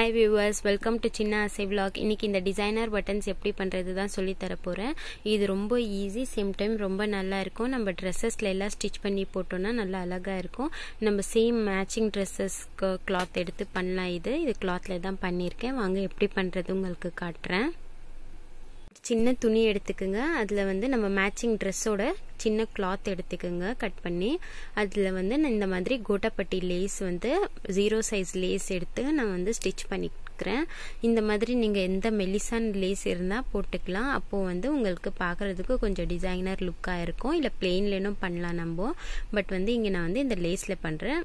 hi viewers welcome to சின்ன ஆசை vlog இன்னைக்கு இந்த டிசைனர் பட்டன்ஸ் எப்படி பண்ணுறது தான் சொல்லி தர போகிறேன் இது ரொம்ப ஈஸி சேம் டைம் ரொம்ப நல்லா இருக்கும் நம்ம ட்ரெஸ்ஸஸில் எல்லாம் ஸ்டிச் பண்ணி போட்டோம்னா நல்லா அழகாக இருக்கும் நம்ம சேம் மேட்சிங் ட்ரெஸ்ஸஸ்க்கு கிளாத் எடுத்து பண்ணலாம் இது இது கிளாத்தில் தான் பண்ணியிருக்கேன் வாங்க எப்படி பண்ணுறது உங்களுக்கு காட்டுறேன் சின்ன துணி எடுத்துக்கோங்க அதில் வந்து நம்ம மேட்சிங் ட்ரெஸ்ஸோட சின்ன கிளாத் எடுத்துக்கோங்க கட் பண்ணி அதில் வந்து நான் இந்த மாதிரி கோட்டப்பட்டி லேஸ் வந்து ஜீரோ சைஸ் லேஸ் எடுத்து நான் வந்து ஸ்டிச் பண்ணிக்கிறேன் இந்த மாதிரி நீங்கள் எந்த மெலிசான் லேஸ் இருந்தால் போட்டுக்கலாம் அப்போது வந்து உங்களுக்கு பார்க்குறதுக்கு கொஞ்சம் டிசைனர் லுக்காக இருக்கும் இல்லை பிளெயின்லேனும் பண்ணலாம் நம்ம பட் வந்து இங்கே நான் வந்து இந்த லேஸில் பண்ணுறேன்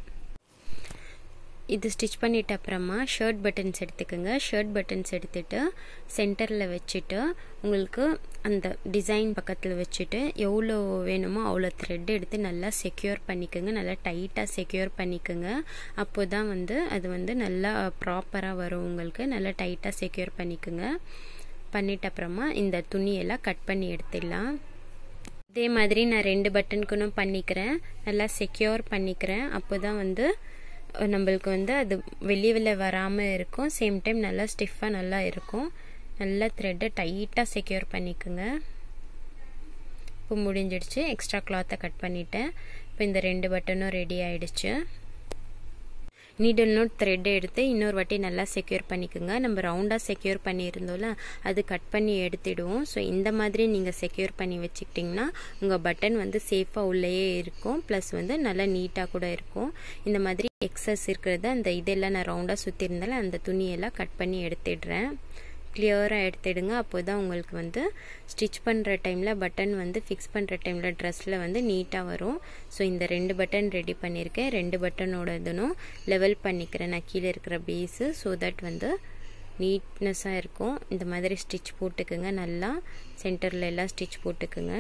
இது ஸ்டிச் பண்ணிட்ட அப்புறமா ஷர்ட் பட்டன்ஸ் எடுத்துக்கோங்க ஷர்ட் பட்டன்ஸ் எடுத்துட்டு சென்டரில் வச்சுட்டு உங்களுக்கு அந்த டிசைன் பக்கத்தில் வச்சுட்டு எவ்வளோ வேணுமோ அவ்வளோ த்ரெட் எடுத்து நல்லா செக்யூர் பண்ணிக்கோங்க நல்லா டைட்டாக செக்யூர் பண்ணிக்கோங்க அப்போ தான் வந்து அது வந்து நல்லா ப்ராப்பராக வரும் உங்களுக்கு நல்லா டைட்டாக செக்யூர் பண்ணிக்கோங்க பண்ணிட்ட அப்புறமா இந்த துணியெல்லாம் கட் பண்ணி எடுத்துடலாம் இதே மாதிரி நான் ரெண்டு பட்டனுக்குன்னு பண்ணிக்கிறேன் நல்லா செக்யூர் பண்ணிக்கிறேன் அப்போ தான் வந்து நம்மளுக்கு வந்து அது வெளியே வெளியே வராமல் இருக்கும் சேம் டைம் நல்லா ஸ்டிஃபாக நல்லா இருக்கும் நல்லா த்ரெட்டை டைட்டாக செக்யூர் பண்ணிக்கோங்க இப்போ முடிஞ்சிடுச்சு எக்ஸ்ட்ரா கிளாத்தை கட் பண்ணிட்டேன் இப்போ இந்த ரெண்டு பட்டனும் ரெடி ஆயிடுச்சு நீடல் நோட் த்ரெட்டை எடுத்து இன்னொரு வாட்டி நல்லா செக்யூர் பண்ணிக்கோங்க நம்ம ரவுண்டாக செக்யூர் பண்ணியிருந்தோம்ல அது கட் பண்ணி எடுத்துடுவோம் ஸோ இந்த மாதிரி நீங்கள் செக்யூர் பண்ணி வச்சுக்கிட்டிங்கன்னா உங்கள் பட்டன் வந்து சேஃபாக உள்ளேயே இருக்கும் ப்ளஸ் வந்து நல்லா நீட்டாக கூட இருக்கும் இந்த மாதிரி எக்ஸஸ் இருக்கிறத அந்த இதெல்லாம் நான் ரவுண்டாக சுற்றி இருந்தாலும் அந்த துணியெல்லாம் கட் பண்ணி எடுத்துடுறேன் கிளியராக எடுத்துடுங்க அப்போ தான் உங்களுக்கு வந்து ஸ்டிச் பண்ணுற டைமில் பட்டன் வந்து ஃபிக்ஸ் பண்ணுற டைமில் ட்ரெஸ்ஸில் வந்து நீட்டாக வரும் ஸோ இந்த ரெண்டு பட்டன் ரெடி பண்ணியிருக்கேன் ரெண்டு பட்டனோட இதுனும் லெவல் பண்ணிக்கிறேன் நான் கீழே இருக்கிற பேஸு ஸோ தட் வந்து நீட்னஸாக இருக்கும் இந்த மாதிரி ஸ்டிச் போட்டுக்குங்க நல்லா சென்டரில் எல்லாம் ஸ்டிச் போட்டுக்குங்க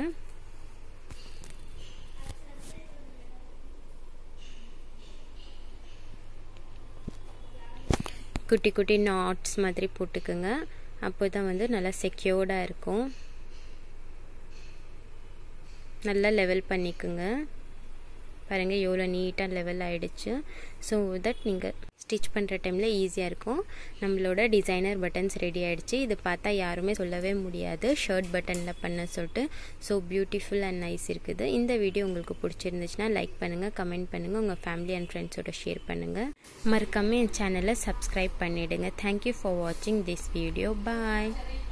குட்டி குட்டி நாட்ஸ் மாதிரி போட்டுக்குங்க அப்போ தான் வந்து நல்லா செக்யூர்டாக இருக்கும் நல்லா லெவல் பண்ணிக்குங்க பாருங்கள் எவ்வளோ நீட்டாக லெவல் ஆகிடுச்சு ஸோ தட் நீங்கள் ஸ்டிச் பண்ணுற டைமில் ஈஸியாக இருக்கும் நம்மளோட டிசைனர் பட்டன்ஸ் ரெடி ஆகிடுச்சு இது பார்த்தா யாருமே சொல்லவே முடியாது ஷர்ட் பட்டனில் பண்ண சொல்லிட்டு ஸோ பியூட்டிஃபுல் அண்ட் நைஸ் இருக்குது இந்த வீடியோ உங்களுக்கு பிடிச்சிருந்துச்சுன்னா லைக் பண்ணுங்கள் கமெண்ட் பண்ணுங்கள் உங்கள் ஃபேமிலி அண்ட் ஃப்ரெண்ட்ஸோட ஷேர் பண்ணுங்கள் மறக்காமல் என் சேனலை சப்ஸ்கிரைப் பண்ணிவிடுங்க தேங்க்யூ ஃபார் வாட்சிங் திஸ் வீடியோ பாய்